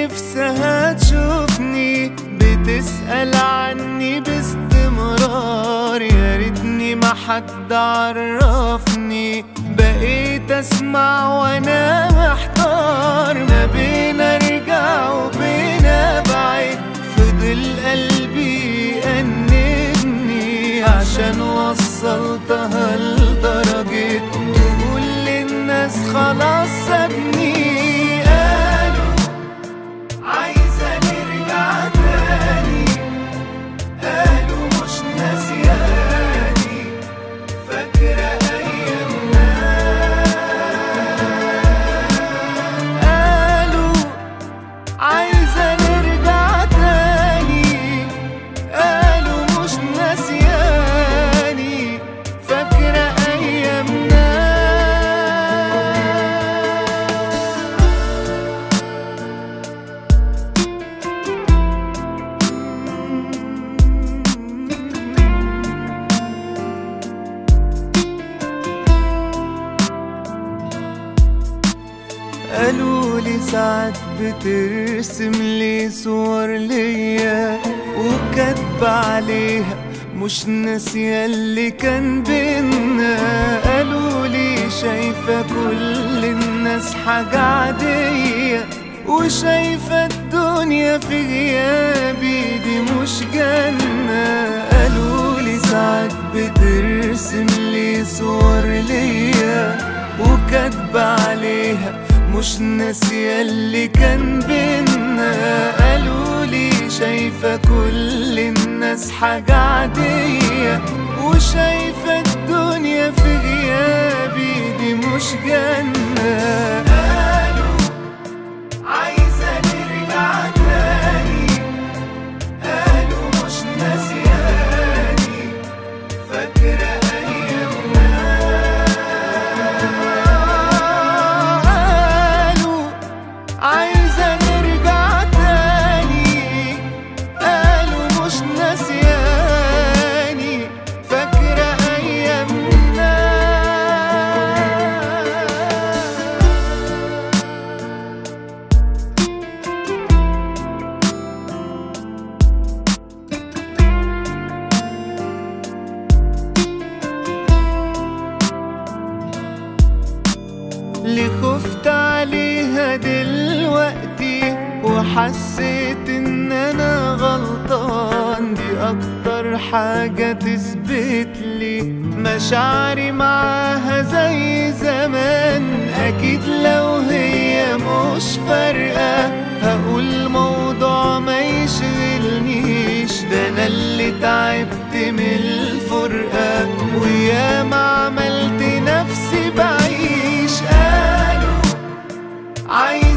نفسها تشوفني بتسأل عني باستمرار يا ريتني ما حد عرفني بقيت اسمع وانا محتار ما بين ارجع وبين ابعد فضل قلبي يأنبني عشان وصلتها لدرجة تقول للناس خلاص سابني قالوا عايزة نرجع تاني قالوا مش ناسياني فاكرة أيامنا قالوا عايزة نرجع تاني قالوا مش ناسياني فاكرة أيامنا قالوا لي ساعات بترسم لي صور ليا وكاتبة عليها مش ناسية اللي كان بينا قالوا لي شايفة كل الناس حاجة عادية وشايفة الدنيا في غيابي دي مش جنة قالوا لي ساعات بترسم لي صور ليا وكاتبة عليها مش ناسية اللي كان بينا قالوا لي شايفة كل الناس حاجة عادية وشايفة الدنيا في غيابي دي مش جنة قالوا عايزة نرجع تاني قالوا مش ناسياني فاكرة أيامنا قالوا عايزة نرجع تاني قالوا مش ناسياني فاكرة أيامنا اللي خفت عليها دلوقتي وحسيت ان انا غلطان دي اكتر حاجة تثبت لي مشاعري معاها زي زمان اكيد لو هي مش فارقة هقول موضوع ما يشغلنيش ده انا اللي تعبت من الفرقة ويا ما عملت نفسي بعيش قالوا عايز